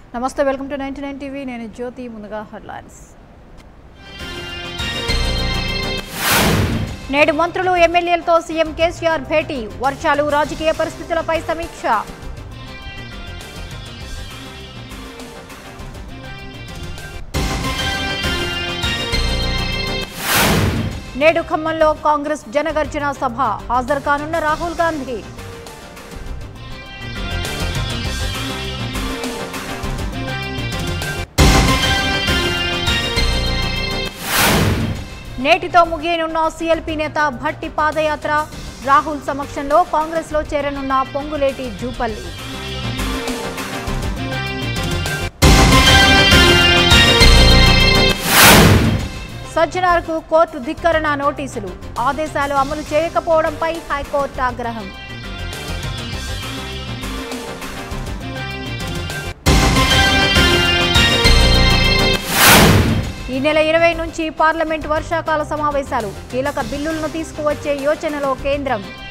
నమస్తే welcome to ninety nine TV నేను జ్యోతి ముందుగా హెడ్లైన్స్ నేడు మంత్రులు ఎమ్మెల్యేలతో సీఎం కేసీఆర్ భేటీ వర్షాలు రాజకీయ పరిస్థితులపై సమీక్ష నేడు ఖమ్మంలో కాంగ్రెస్ జనగర్జన సభ హాజరు కానున్న రాహుల్ గాంధీ నేటితో ముగియనున్న సీఎల్పీ నేత భట్టి పాదయాత్ర రాహుల్ సమక్షంలో కాంగ్రెస్లో చేరనున్న పొంగులేటి జూపల్లి సజ్జనార్కు కోర్టు ధిక్కరణ నోటీసులు ఆదేశాలు అమలు చేయకపోవడంపై హైకోర్టు ఆగ్రహం ఈ నెల ఇరవై నుంచి పార్లమెంట్ వర్షాకాల సమావేశాలు కీలక బిల్లులను తీసుకువచ్చే యోచనలో కేంద్రం